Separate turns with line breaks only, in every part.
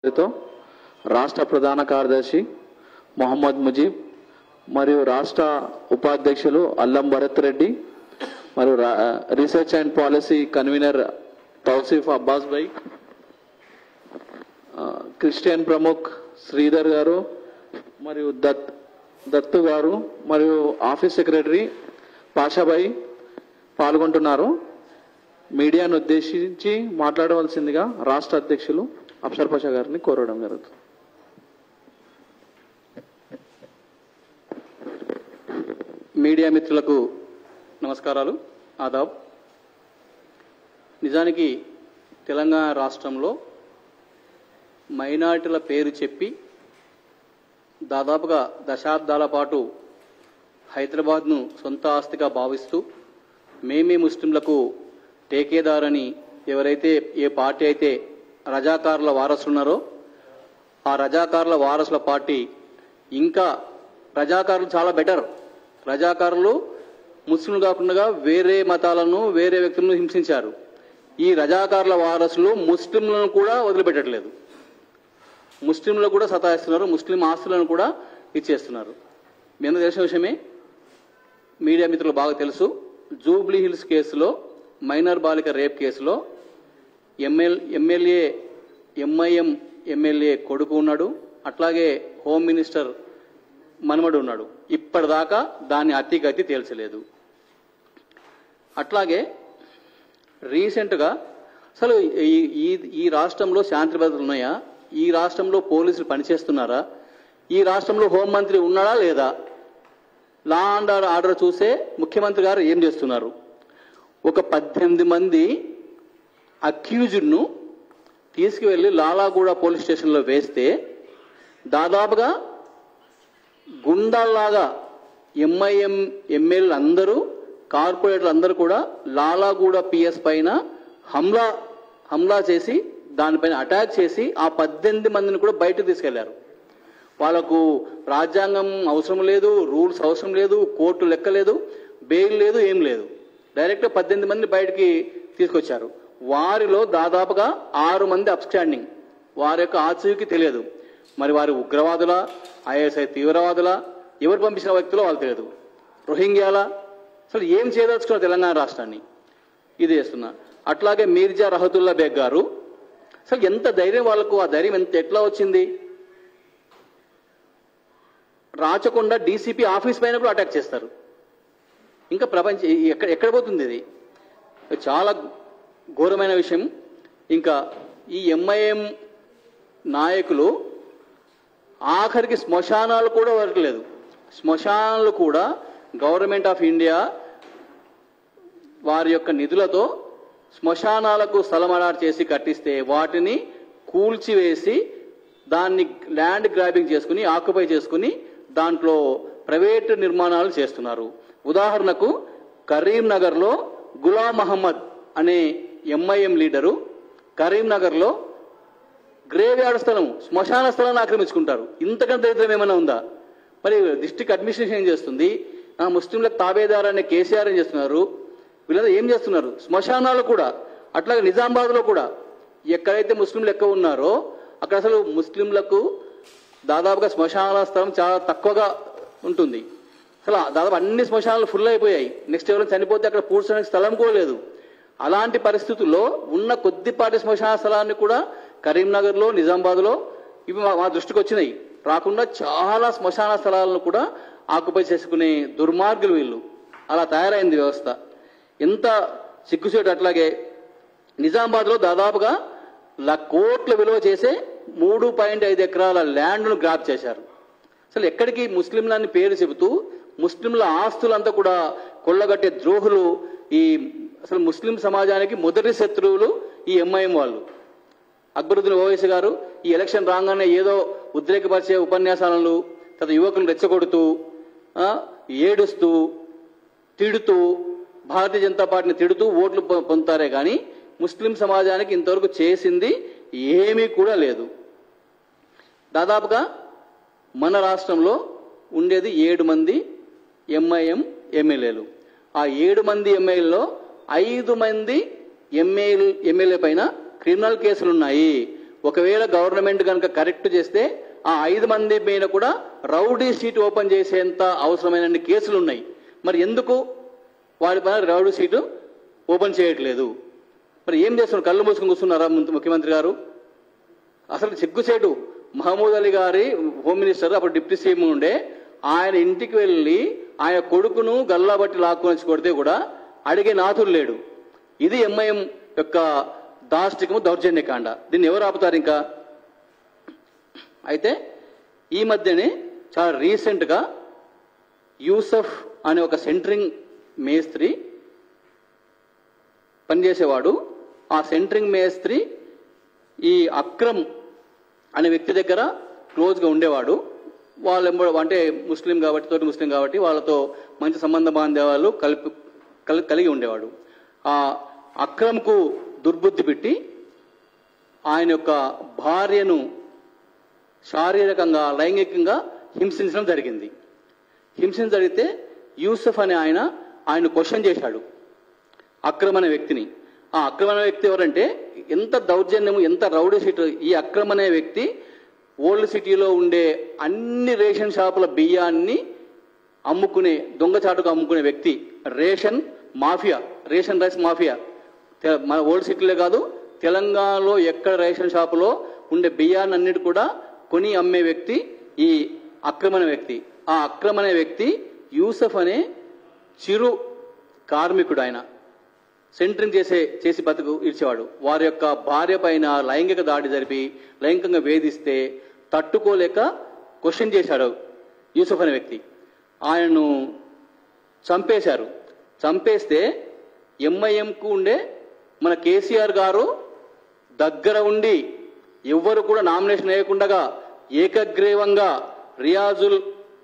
తో రాష్ట్ర ప్రధాన కార్యదర్శి మొహమ్మద్ ముజీబ్ మరియు రాష్ట్ర ఉపాధ్యక్షులు అల్లం భరత్ రెడ్డి మరియు రా- research and policy convener Tauseef Abbas bhai ఆ, క్రిస్టియన్ ప్రముఖ్ శ్రీధర్ గారు మరియు దత్ దత్తు గారు మరియు ఆఫీస్ సెక్రటరీ పాషాబాయి పాల్గొంటున్నారు మీడియాను ఉద్దేశించి మాట్లాడవలసిందిగా రాష్ట్ర అధ్యక్షులు అఫ్సర్ పాషా గారిని కోరడం జరుగుతుంది
మీడియా మిత్రులకు నమస్కారాలు ఆదాబ్ నిజానికి తెలంగాణ రాష్ట్రంలో మైనారిటీల పేరు చెప్పి దాదాపుగా దశాబ్దాల పాటు హైదరాబాద్ను సొంత ఆస్తిగా భావిస్తూ మేమే ముస్లింలకు టేకేదారని ఎవరైతే ఏ పార్టీ అయితే రజాకారుల వారసులున్నారో ఆ రజాకారుల వారసుల పార్టీ ఇంకా రజాకారులు చాలా బెటర్ రజాకారులు ముస్లింలు కాకుండా వేరే మతాలను వేరే వ్యక్తులను హింసించారు ఈ రజాకారుల వారసులు ముస్లింలను కూడా వదిలిపెట్టట్లేదు ముస్లింలు కూడా సతాయిస్తున్నారు ముస్లిం ఆస్తులను కూడా ఇచ్చేస్తున్నారు మీ అందరూ తెలిసిన విషయమే మీడియా మిత్రులు బాగా తెలుసు జూబ్లీ హిల్స్ కేసులో మైనర్ బాలిక రేప్ కేసులో ఎమ్మెల్ ఎమ్మెల్యే ఎంఐఎం ఎమ్మెల్యే కొడుకు ఉన్నాడు అట్లాగే హోమ్ మినిస్టర్ మనమడు ఉన్నాడు ఇప్పటిదాకా దాన్ని అతిగతి తేల్చలేదు అట్లాగే రీసెంట్గా అసలు ఈ ఈ ఈ రాష్ట్రంలో శాంతి భద్రతలు ఉన్నాయా ఈ రాష్ట్రంలో పోలీసులు పనిచేస్తున్నారా ఈ రాష్ట్రంలో హోంమంత్రి ఉన్నాడా లేదా లా అండ్ ఆర్డర్ చూసే ముఖ్యమంత్రి గారు ఏం చేస్తున్నారు ఒక పద్దెనిమిది మంది అక్యూజ్డ్ను తీసుకువెళ్ళి లాలాగూడ పోలీస్ స్టేషన్లో వేస్తే దాదాపుగా గుండాల్లాగా ఎంఐఎం ఎమ్మెల్యేలు అందరూ కార్పొరేటర్లు అందరూ కూడా లాలాగూడ పిఎస్ పైన హమ్లా హమ్లా చేసి దానిపైన అటాక్ చేసి ఆ పద్దెనిమిది మందిని కూడా బయటకు తీసుకెళ్లారు వాళ్ళకు రాజ్యాంగం అవసరం లేదు రూల్స్ అవసరం లేదు కోర్టు లెక్క లేదు బెయిల్ లేదు ఏం లేదు డైరెక్ట్ పద్దెనిమిది మంది బయటికి తీసుకొచ్చారు వారిలో దాదాపుగా ఆరు మంది అప్స్టాండింగ్ వారి యొక్క ఆచూకీ తెలియదు మరి వారి ఉగ్రవాదుల ఐఎస్ఐ తీవ్రవాదుల ఎవరు పంపించిన వ్యక్తులో వాళ్ళు తెలియదు రోహింగ్యాల అసలు ఏం చేయదలుచుకున్నారు తెలంగాణ రాష్ట్రాన్ని ఇది చేస్తున్నా అట్లాగే మీర్జా రహతుల్లా బేగ్ గారు అసలు ఎంత ధైర్యం వాళ్ళకు ఆ ధైర్యం ఎంత ఎట్లా వచ్చింది రాచకొండ డీసీపీ ఆఫీస్ పైన కూడా అటాక్ చేస్తారు ఇంకా ప్రపంచ ఎక్కడ ఎక్కడ పోతుంది ఇది చాలా ఘోరమైన విషయం ఇంకా ఈ ఎంఐఎం నాయకులు ఆఖరికి శ్మశానాలు కూడా వరకలేదు శ్మశానాలు కూడా గవర్నమెంట్ ఆఫ్ ఇండియా వారి యొక్క నిధులతో శ్మశానాలకు స్థలం అలాట్ చేసి కట్టిస్తే వాటిని కూల్చివేసి దాన్ని ల్యాండ్ గ్రాబింగ్ చేసుకుని ఆక్యుపై చేసుకుని దాంట్లో ప్రైవేట్ నిర్మాణాలు చేస్తున్నారు ఉదాహరణకు కరీంనగర్లో గులాం మహమ్మద్ అనే ఎంఐఎం లీడరు కరీంనగర్లో గ్రేవ్ యార్డ్ స్థలం శ్మశాన స్థలాన్ని ఆక్రమించుకుంటారు ఇంతకంటే దరిద్రం ఏమైనా ఉందా మరి డిస్ట్రిక్ట్ అడ్మినిస్ట్రేషన్ ఏం చేస్తుంది ఆ ముస్లింలకు తాబేదారు అనే కేసీఆర్ ఏం చేస్తున్నారు వీళ్ళందరూ ఏం చేస్తున్నారు శ్మశానాలు కూడా అట్లాగే నిజామాబాద్లో కూడా ఎక్కడైతే ముస్లింలు ఎక్కువ ఉన్నారో అక్కడ అసలు ముస్లింలకు దాదాపుగా శ్మశానాల స్థలం చాలా తక్కువగా ఉంటుంది అసలు దాదాపు అన్ని శ్మశానాలు ఫుల్ అయిపోయాయి నెక్స్ట్ ఎవరైనా చనిపోతే అక్కడ పూడ్చడానికి స్థలం కూడా లేదు అలాంటి పరిస్థితుల్లో ఉన్న కొద్దిపాటి శ్మశాన స్థలాన్ని కూడా కరీంనగర్లో నిజామాబాద్లో ఇవి మా- మా దృష్టికి వచ్చినాయి రాకుండా చాలా శ్మశాన స్థలాలను కూడా ఆక్యుపై చేసుకునే దుర్మార్గులు వీళ్ళు అలా తయారైంది వ్యవస్థ ఎంత సిగ్గుసేటు అట్లాగే నిజామాబాద్లో దాదాపుగా ల కోట్ల విలువ చేసే మూడు పాయింట్ ఐదు ఎకరాల ల్యాండ్ను గ్రాప్ చేశారు అసలు ఎక్కడికి ముస్లింలని పేరు చెబుతూ ముస్లింల ఆస్తులంతా కూడా కొల్లగట్టే ద్రోహులు ఈ అసలు ముస్లిం సమాజానికి మొదటి శత్రువులు ఈ ఎంఐఎం వాళ్ళు అక్బరుద్దీన్ ఓవైసీ గారు ఈ ఎలక్షన్ రాగానే ఏదో ఉద్రేకపరిచే ఉపన్యాసాలను తర్వాత యువకులను రెచ్చగొడుతూ ఆ, ఏడుస్తూ తిడుతూ భారతీయ జనతా పార్టీని తిడుతూ ఓట్లు పొ- పొందుతారే కానీ ముస్లిం సమాజానికి ఇంతవరకు చేసింది ఏమీ కూడా లేదు దాదాపుగా మన రాష్ట్రంలో ఉండేది ఏడు మంది ఎంఐఎం ఎమ్మెల్యేలు ఆ ఏడు మంది ఎమ్మెల్యేలో ఐదు మంది ఎమ్మెల్యే ఎమ్మెల్యే పైన క్రిమినల్ కేసులు ఉన్నాయి ఒకవేళ గవర్నమెంట్ కనుక కరెక్ట్ చేస్తే ఆ ఐదు మంది మీద కూడా రౌడీ షీట్ ఓపెన్ చేసేంత అవసరమైన కేసులు ఉన్నాయి మరి ఎందుకు వాడి పైన రౌడీ షీటు ఓపెన్ చేయట్లేదు మరి ఏం చేస్తున్నారు కళ్ళు మూసుకొని కూర్చున్నారా ము- ముఖ్యమంత్రి గారు అసలు సిగ్గుసేటు మహమూద్ అలీ గారి హోమ్ మినిస్టర్ అప్పుడు డిప్యూటీ సీఎం ఉండే ఆయన ఇంటికి వెళ్ళి ఆయన కొడుకును గల్లాబట్టి లాక్కొని వచ్చి కొడితే కూడా అడిగే నాథుడు లేడు ఇది ఎంఐఎం యొక్క దాష్టికము దౌర్జన్యకాండ దీన్ని ఎవరు ఆపుతారు ఇంకా అయితే ఈ మధ్యనే చాలా రీసెంట్గా యూసఫ్ అనే ఒక సెంటరింగ్ మేస్త్రి పనిచేసేవాడు ఆ సెంటరింగ్ మేస్త్రి ఈ అక్రమ్ అనే వ్యక్తి దగ్గర క్లోజ్గా ఉండేవాడు వాళ్ళు ఎంబ- అంటే ముస్లిం కాబట్టి తోటి ముస్లిం కాబట్టి వాళ్ళతో మంచి సంబంధ బాంధవాలు కలిపి కల్- కలిగి ఉండేవాడు ఆ అక్రమ్కు దుర్బుద్ధి పెట్టి ఆయన యొక్క భార్యను శారీరకంగా లైంగికంగా హింసించడం జరిగింది హింసించడం జరిగితే యూసఫ్ అనే ఆయన ఆయన క్వశ్చన్ చేశాడు అక్రమ అనే వ్యక్తిని ఆ అక్రమ అనే వ్యక్తి ఎవరంటే ఎంత దౌర్జన్యము ఎంత రౌడీ సీట్ ఈ అక్రమ అనే వ్యక్తి ఓల్డ్ సిటీలో ఉండే అన్ని రేషన్ షాపుల బియ్యాన్ని అమ్ముకునే దొంగచాటుగా అమ్ముకునే వ్యక్తి ration mafia ration rice mafia తె- మన ఓల్డ్ సిటీలే కాదు తెలంగాణలో ఎక్కడ రేషన్ షాపులో ఉండే బియ్యాన్ని అన్నిటి కూడా కొని అమ్మే వ్యక్తి ఈ అక్రమణ వ్యక్తి ఆ అక్రమణ వ్యక్తి యూసఫ్ అనే చిరు కార్మికుడు ఆయన సెంటరింగ్ చేసే చేసి బతుకు ఇచ్చేవాడు వారి యొక్క భార్య పైన లైంగిక దాడి జరిపి లైంగికంగా వేధిస్తే తట్టుకోలేక క్వశ్చన్ చేశాడు యూసఫ్ అనే వ్యక్తి ఆయనను చంపేశారు చంపేస్తే ఎంఐఎంకు ఉండే మన కేసీఆర్ గారు దగ్గర ఉండి ఎవ్వరు కూడా నామినేషన్ వేయకుండా ఏకగ్రీవంగా రియాజుల్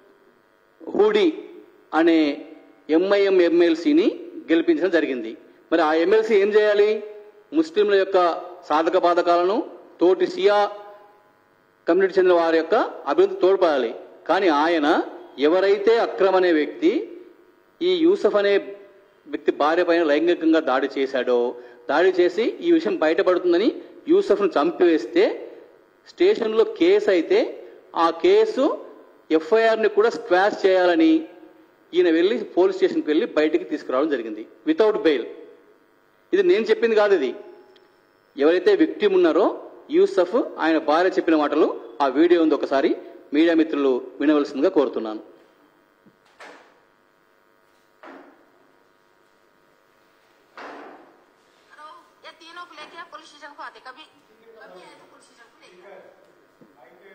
హూడీ అనే ఎంఐఎం ఎమ్మెల్సీని గెలిపించడం జరిగింది మరి ఆ ఎమ్మెల్సీ ఏం చేయాలి ముస్లింల యొక్క సాధక బాధకాలను తోటి సియా కమ్యూనిటీ చెందిన వారి యొక్క అభివృద్ధి తోడ్పడాలి కానీ ఆయన ఎవరైతే అక్రమ్ అనే వ్యక్తి ఈ యూసఫ్ అనే వ్యక్తి భార్య పైన లైంగికంగా దాడి చేశాడో దాడి చేసి ఈ విషయం బయటపడుతుందని యూసఫ్ను చంపివేస్తే స్టేషన్లో కేసు అయితే ఆ కేసు ఎఫ్ఐఆర్ని కూడా స్క్వాష్ చేయాలని ఈయన వెళ్ళి పోలీస్ స్టేషన్కి వెళ్ళి బయటికి తీసుకురావడం జరిగింది వితౌట్ బెయిల్ ఇది నేను చెప్పింది కాదు ఇది ఎవరైతే విక్టిమ్ ఉన్నారో యూసఫ్ ఆయన భార్య చెప్పిన మాటలు ఆ వీడియో ఉంది ఒకసారి మీడియా మిత్రులు వినవలసిందిగా కోరుతున్నాను
हेलो ये तीनों को लेके पुलिस स्टेशन को आते कभी कभी आए तो पुलिस स्टेशन को लेके आए।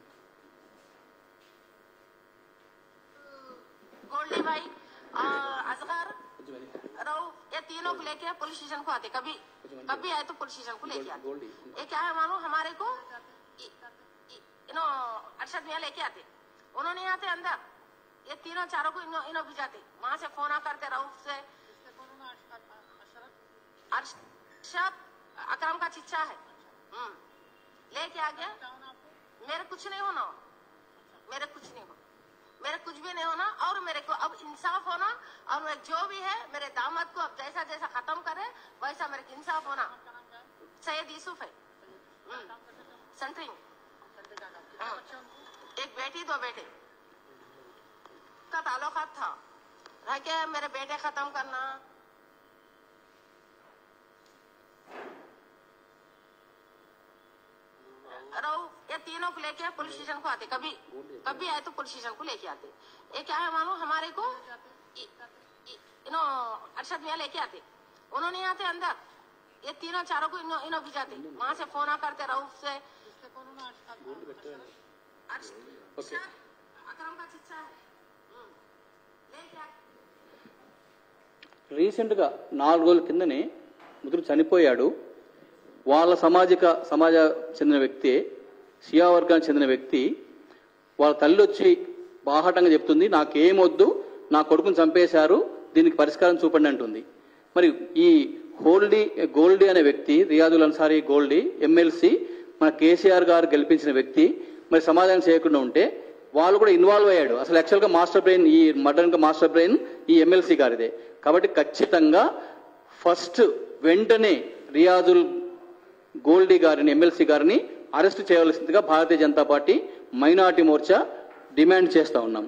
गोल्डी भाई और असगर रहो ये तीनों को लेके पुलिस स्टेशन को आते कभी कभी आए तो पुलिस स्टेशन को लेके आते ये क्या है मानो हमारे को इ- इ- इनो अरशद मियाँ लेके आते उन्होंने आते अंदर ये तीनों चारों को इनो इनो भिजाते वहां से फोन आ करते रहो से अरशद अकरम का चिच्चा है हम्म लेके आ गया मेरे कुछ नहीं होना मेरे कुछ नहीं होना मेरे कुछ भी नहीं होना और मेरे को अब इंसाफ होना और मैं जो भी है मेरे दामाद को अब जैसा जैसा खत्म करे वैसा मेरे को इंसाफ होना सैयद यूसुफ है हम्म, सेंटरिंग हाँ। एक बेटी दो बेटे का ताल्लुकात था रह के मेरे बेटे खत्म करना रहो ये तीनों को लेके पुलिस स्टेशन को आते कभी कभी आए तो पुलिस स्टेशन को लेके आते ये क्या है मानो हमारे को इ- इ- इनो अरशद मियाँ लेके आते उन्होंने आते अंदर ये तीनों चारों को इनो इनो भिजाते वहां से फोन आ करते रहो से अरशद अकरम का चिच्चा है हम्म, लेके आ
రీసెంట్గా నాలుగు రోజుల కిందనే ముదురు చనిపోయాడు వాళ్ళ సామాజిక సమాజ చెందిన వ్యక్తి షియా వర్గానికి చెందిన వ్యక్తి వాళ్ళ తల్లి వచ్చి బాహాటంగా చెప్తుంది నాకేమొద్దు నా కొడుకుని చంపేశారు దీనికి పరిష్కారం చూపండి అంటుంది మరి ఈ హోల్డీ గోల్డీ అనే వ్యక్తి రియాజుల్ అన్సారీ గోల్డీ ఎమ్మెల్సీ మన కేసీఆర్ గారు గెలిపించిన వ్యక్తి మరి సమాధానం చేయకుండా ఉంటే వాళ్ళు కూడా ఇన్వాల్వ్ అయ్యాడు అసలు యాక్చువల్గా మాస్టర్ బ్రెయిన్ ఈ మర్డర్ మాస్టర్ బ్రెయిన్ ఈ ఎమ్మెల్సీ గారిదే కాబట్టి ఖచ్చితంగా ఫస్ట్ వెంటనే రియాజుల్ గోల్డీ గారిని ఎమ్మెల్సీ గారిని అరెస్ట్ చేయవలసిందిగా Bharatiya Janata party minority Morcha demand చేస్తా ఉన్నాం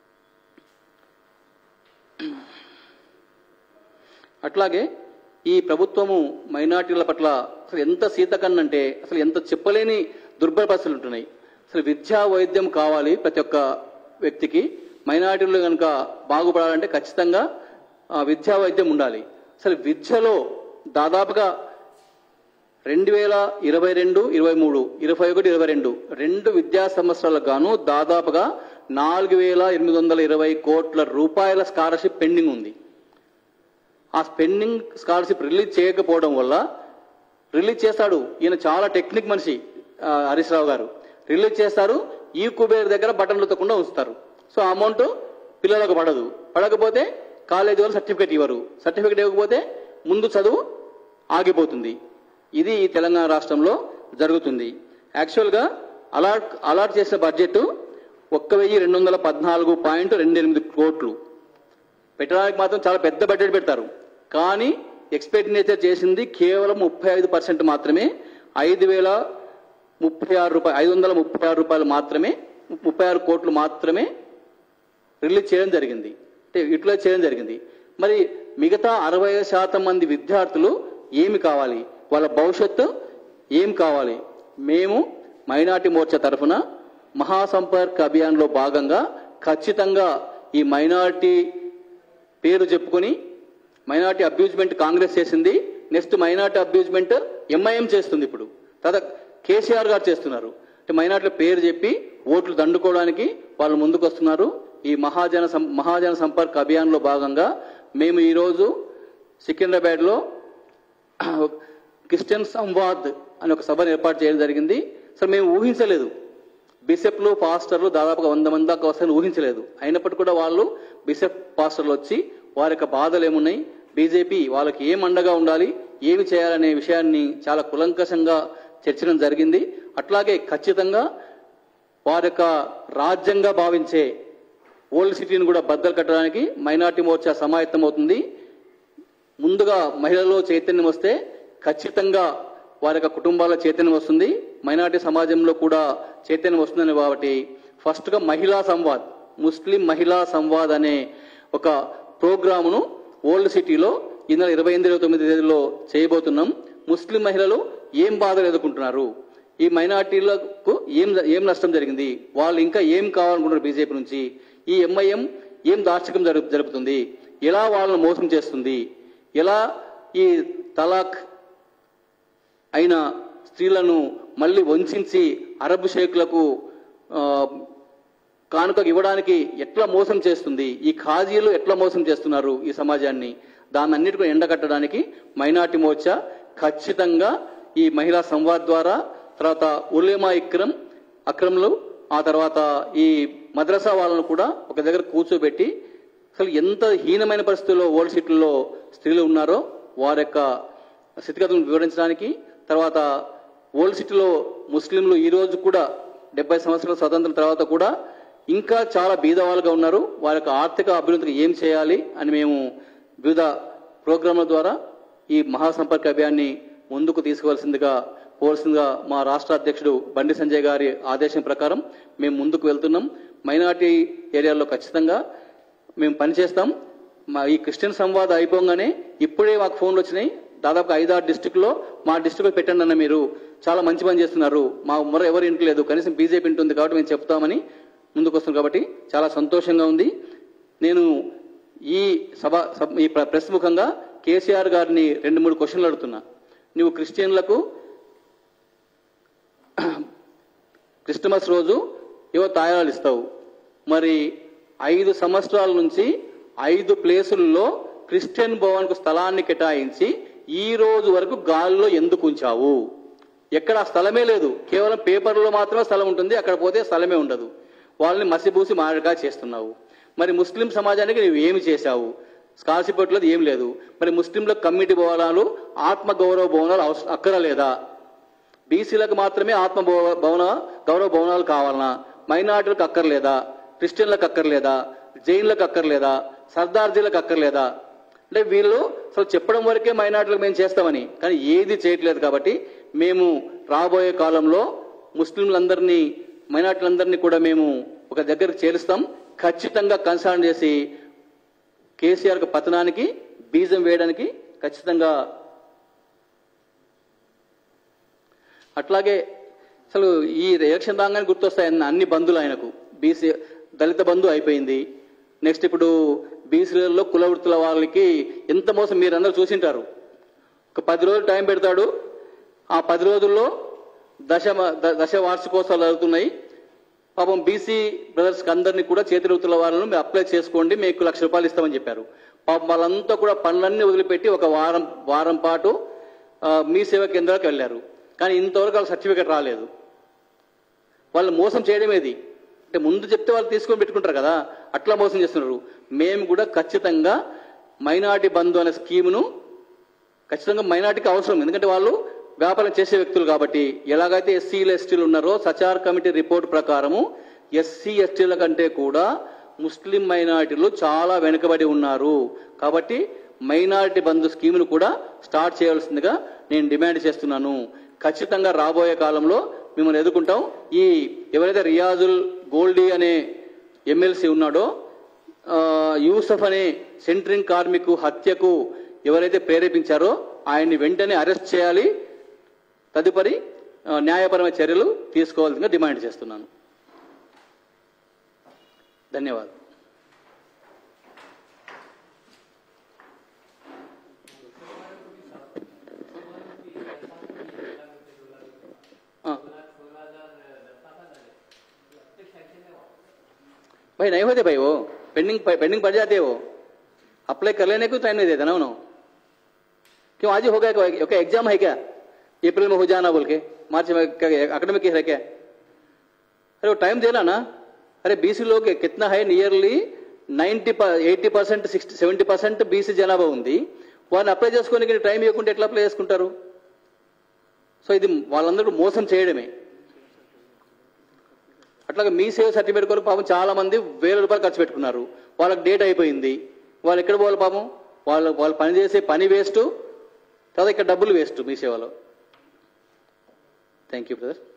అట్లాగే ఈ ప్రభుత్వము మైనార్టీల పట్ల అసలు ఎంత సీతకన్నంటే అసలు ఎంత చెప్పలేని దుర్బల పరిస్థితులు ఉంటున్నాయి అసలు విద్యా వైద్యం కావాలి ప్రతి ఒక్క వ్యక్తికి మైనార్టీలు కనుక బాగుపడాలంటే ఖచ్చితంగా ఆ, విద్యా వైద్యం ఉండాలి అసలు విద్యలో దాదాపుగా రెండు వేల ఇరవై రెండు ఇరవై మూడు ఇరవై ఒకటి ఇరవై రెండు రెండు విద్యా సంవత్సరాలకు గాను దాదాపుగా నాలుగు వేల ఎనిమిది వందల ఇరవై కోట్ల రూపాయల స్కాలర్షిప్ పెండింగ్ ఉంది ఆ స్పెండింగ్ స్కాలర్షిప్ రిలీజ్ చేయకపోవడం వల్ల రిలీజ్ చేస్తాడు ఈయన చాలా టెక్నిక్ మనిషి ఆ, హరీష్ రావు గారు రిలీజ్ చేస్తారు ఈ కుబేర్ దగ్గర బటన్లు తొక్కకుండా ఉంచుతారు సో ఆ అమౌంట్ పిల్లలకు పడదు పడకపోతే కాలేజీ వాళ్ళు సర్టిఫికేట్ ఇవ్వరు సర్టిఫికేట్ ఇవ్వకపోతే ముందు చదువు ఆగిపోతుంది ఇది ఈ తెలంగాణ రాష్ట్రంలో జరుగుతుంది యాక్చువల్గా అలాట్ అలాట్ చేసిన బడ్జెట్ ఒక్క వెయ్యి రెండు వందల పద్నాలుగు పాయింట్ రెండు ఎనిమిది కోట్లు పెట్టడానికి మాత్రం చాలా పెద్ద బడ్జెట్ పెడతారు కానీ ఎక్స్పెండిచర్ చేసింది కేవలం ముప్పై ఐదు పర్సెంట్ మాత్రమే ఐదు వేల ముప్పై ఆరు రూపాయలు ఐదు వందల ముప్పై ఆరు రూపాయలు మాత్రమే ముప్పై ఆరు కోట్లు మాత్రమే రిలీజ్ చేయడం జరిగింది అంటే యూటిలైజ్ చేయడం జరిగింది మరి మిగతా అరవై శాతం మంది విద్యార్థులు ఏమి కావాలి వాళ్ళ భవిష్యత్తు ఏం కావాలి మేము మైనార్టీ మోర్చా తరఫున మహాసంపర్క్ అభియాన్లో భాగంగా ఖచ్చితంగా ఈ మైనార్టీ పేరు చెప్పుకొని మైనార్టీ అబ్యూజ్మెంట్ కాంగ్రెస్ చేసింది నెక్స్ట్ మైనార్టీ అబ్యూజ్మెంట్ ఎంఐఎం చేస్తుంది ఇప్పుడు తర్వాత కేసీఆర్ గారు చేస్తున్నారు అంటే మైనార్టీల పేరు చెప్పి ఓట్లు దండుకోవడానికి వాళ్ళు ముందుకు వస్తున్నారు ఈ మహాజన సం- మహాజన సంపర్క్ అభియాన్లో భాగంగా మేము ఈరోజు సికింద్రాబాద్లో క్రిస్టియన్ సంవాద్ అని ఒక సభను ఏర్పాటు చేయడం జరిగింది అసలు మేము ఊహించలేదు బిషప్లు పాస్టర్లు దాదాపుగా వంద మంది దాకా వస్తాయని ఊహించలేదు అయినప్పటికీ కూడా వాళ్ళు బిషప్ పాస్టర్లు వచ్చి వారి యొక్క బాధలు ఏమున్నాయి బీజేపీ వాళ్ళకి ఏం అండగా ఉండాలి ఏమి చేయాలనే విషయాన్ని చాలా కులంకషంగా చర్చడం జరిగింది అట్లాగే ఖచ్చితంగా వారి యొక్క రాజ్యంగా భావించే ఓల్డ్ సిటీని కూడా బద్దలు కట్టడానికి మైనార్టీ మోర్చా సమాయత్తమవుతుంది ముందుగా మహిళల్లో చైతన్యం వస్తే ఖచ్చితంగా వారి యొక్క కుటుంబాల చైతన్యం వస్తుంది మైనార్టీ సమాజంలో కూడా చైతన్యం వస్తుందని కాబట్టి ఫస్ట్గా మహిళా సంవాద్ ముస్లిం మహిళా సంవాద్ అనే ఒక ప్రోగ్రామును ఓల్డ్ సిటీలో ఈ నెల ఇరవై ఎనిమిది ఇరవై తొమ్మిది తేదీలో చేయబోతున్నాం ముస్లిం మహిళలు ఏం బాధలు ఎదుర్కొంటున్నారు ఈ మైనార్టీలకు ఏం ఏం నష్టం జరిగింది వాళ్ళు ఇంకా ఏం కావాలనుకుంటున్నారు బీజేపీ నుంచి ఈ ఎంఐఎం ఏం దార్శకం జరుపు జరుపుతుంది ఎలా వాళ్ళను మోసం చేస్తుంది ఎలా ఈ తలాక్ అయిన స్త్రీలను మళ్ళీ వంచి అరబ్ షేక్లకు ఆ, కానుక ఇవ్వడానికి ఎట్లా మోసం చేస్తుంది ఈ ఖాజీలు ఎట్లా మోసం చేస్తున్నారు ఈ సమాజాన్ని దాన్ని అన్నిటికీ ఎండగట్టడానికి మైనార్టీ మోర్చా ఖచ్చితంగా ఈ మహిళా సంవాద్ ద్వారా తర్వాత ఉలేమా ఇక్రమ్ అక్రమ్లు ఆ తర్వాత ఈ మద్రసా వాళ్ళను కూడా ఒక దగ్గర కూర్చోబెట్టి అసలు ఎంత హీనమైన పరిస్థితుల్లో ఓల్డ్ సిటీల్లో స్త్రీలు ఉన్నారో వారి యొక్క స్థితిగతులను వివరించడానికి తర్వాత ఓల్డ్ సిటీలో ముస్లింలు ఈ రోజు కూడా డెబ్బై సంవత్సరాల స్వాతంత్రం తర్వాత కూడా ఇంకా చాలా బీదవాళ్ళుగా ఉన్నారు వారి యొక్క ఆర్థిక అభివృద్ధికి ఏం చేయాలి అని మేము వివిధ ప్రోగ్రాంల ద్వారా ఈ మహాసంపర్క అభియాన్ని ముందుకు తీసుకువలసిందిగా పోవలసిందిగా మా రాష్ట్ర అధ్యక్షుడు బండి సంజయ్ గారి ఆదేశం ప్రకారం మేము ముందుకు వెళ్తున్నాం మైనార్టీ ఏరియాల్లో ఖచ్చితంగా మేము పనిచేస్తాం మా ఈ క్రిస్టియన్ సంవాదం అయిపోగానే ఇప్పుడే మాకు ఫోన్లు వచ్చినాయి దాదాపు ఐదారు డిస్టిక్లో మా డిస్టిక్లో పెట్టండి అన్న మీరు చాలా మంచి పని చేస్తున్నారు మా మొర ఎవరు ఇంటలేదు కనీసం బీజేపీ ఇంటుంది కాబట్టి మేము చెప్తామని ముందుకు వస్తున్నాం కాబట్టి చాలా సంతోషంగా ఉంది నేను ఈ సభ సభ- ఈ ప్ర- ప్రెస్ ముఖంగా కేసీఆర్ గారిని రెండు మూడు క్వశ్చన్లు అడుగుతున్నా నువ్వు క్రిస్టియన్లకు క్రిస్టమస్ రోజు ఏవో తాయాలు ఇస్తావు మరి ఐదు సంవత్సరాల నుంచి ఐదు ప్లేసుల్లో క్రిస్టియన్ భవన్కు స్థలాన్ని కేటాయించి ఈ రోజు వరకు గాల్లో ఎందుకు ఉంచావు ఎక్కడ ఆ స్థలమే లేదు కేవలం పేపర్లో మాత్రమే స్థలం ఉంటుంది అక్కడ పోతే స్థలమే ఉండదు వాళ్ళని మసిబూసి మారగా చేస్తున్నావు మరి ముస్లిం సమాజానికి నువ్వు ఏమి చేశావు స్కాలర్షిప్ పెట్టలేదు ఏం లేదు మరి ముస్లింల కమ్యూనిటీ భవనాలు ఆత్మ గౌరవ భవనాలు అవసరం అక్కర లేదా బీసీలకు మాత్రమే ఆత్మ భవ- భవన గౌరవ భవనాలు కావాలనా మైనార్టీలకు అక్కర్లేదా క్రిస్టియన్లకు అక్కర్లేదా జైన్లకు అక్కర్లేదా సర్దార్జీలకు అక్కర్లేదా అంటే వీళ్ళు అసలు చెప్పడం వరకే మైనార్టీలకు మేము చేస్తామని కానీ ఏది చేయట్లేదు కాబట్టి మేము రాబోయే కాలంలో ముస్లింలందరినీ మైనార్టీలందరినీ కూడా మేము ఒక దగ్గరకు చేరుస్తాం ఖచ్చితంగా కన్సల్ట్ చేసి కేసీఆర్ పతనానికి బీజం వేయడానికి ఖచ్చితంగా అట్లాగే అసలు ఈ ఎలక్షన్ రాగానే గుర్తొస్తాయి అన్ని- అన్ని బంధులు ఆయనకు బీసీ దళిత బంధు అయిపోయింది నెక్స్ట్ ఇప్పుడు బీసీలలో కుల వృత్తుల వాళ్ళకి ఎంత మోసం మీరందరూ చూసింటారు ఒక పది రోజులు టైం పెడతాడు ఆ పది రోజుల్లో దశ ద- దశ వార్షికోత్సవాలు జరుగుతున్నాయి పాపం బీసీ బ్రదర్స్ అందరినీ కూడా చేతి వృత్తుల వాళ్ళను మీరు అప్లై చేసుకోండి మీకు లక్ష రూపాయలు ఇస్తామని చెప్పారు పాపం వాళ్ళంతా కూడా పనులన్నీ వదిలిపెట్టి ఒక వారం వారం పాటు ఆ, మీ సేవా కేంద్రాలకు వెళ్ళారు కానీ ఇంతవరకు వాళ్ళ సర్టిఫికేట్ రాలేదు వాళ్ళు మోసం చేయడం ఏది అంటే ముందు చెప్తే వాళ్ళు తీసుకొని పెట్టుకుంటారు కదా అట్లా మోసం చేస్తున్నారు మేము కూడా ఖచ్చితంగా మైనార్టీ బంధు అనే స్కీమును ఖచ్చితంగా మైనార్టీకి అవసరం ఎందుకంటే వాళ్ళు వ్యాపారం చేసే వ్యక్తులు కాబట్టి ఎలాగైతే ఎస్సీలు ఎస్టీలు ఉన్నారో సచార్ కమిటీ రిపోర్ట్ ప్రకారము ఎస్సీ ఎస్టీల కంటే కూడా ముస్లిం మైనారిటీలు చాలా వెనుకబడి ఉన్నారు కాబట్టి మైనారిటీ బంధు స్కీమును కూడా స్టార్ట్ చేయవలసిందిగా నేను డిమాండ్ చేస్తున్నాను ఖచ్చితంగా రాబోయే కాలంలో మిమ్మల్ని ఎదుర్కొంటాం ఈ ఎవరైతే రియాజుల్ గోల్డీ అనే ఎమ్మెల్సీ ఉన్నాడో ఆ, యూసఫ్ అనే సెంట్రింగ్ కార్మికు హత్యకు ఎవరైతే ప్రేరేపించారో ఆయన్ని వెంటనే అరెస్ట్ చేయాలి తదుపరి ఆ, న్యాయపరమైన చర్యలు తీసుకోవాల్సిందిగా డిమాండ్ చేస్తున్నాను ధన్యవాదాలు हाँ। भाई नहीं होते भाई वो पेंडिंग पेंडिंग पड़ जाते हैं वो अप्लाई कर लेने को टाइम नहीं देता ना उन्होंने क्यों आज ही हो गया क्या क्या एग्जाम है क्या अप्रैल में हो जाना बोल के मार्च में अकेडमिक है क्या अरे वो टाइम देना ना अरे बीसी लोग कितना है nearly ninety eighty percent sixty seventy percent BC జనాభా ఉంది వారిని అప్లై చేసుకోనికి టైం ఇవ్వకుంటే ఎట్లా అప్లై చేసుకుంటారు సో ఇది వాళ్ళందరూ మోసం చేయడమే అట్లాగే మీ సేవ సర్టిఫికేట్ కొరకు పాపం చాలా మంది వేల రూపాయలు ఖర్చు పెట్టుకున్నారు వాళ్ళకి డేట్ అయిపోయింది వాళ్ళు ఎక్కడ పోవాలి పాపం వాళ్ళు వాళ్ళు పని చేసే పని వేస్ట్ తర్వాత ఇక్కడ డబ్బులు వేస్ట్ మీ సేవలో థ్యాంక్ యూ బ్రదర్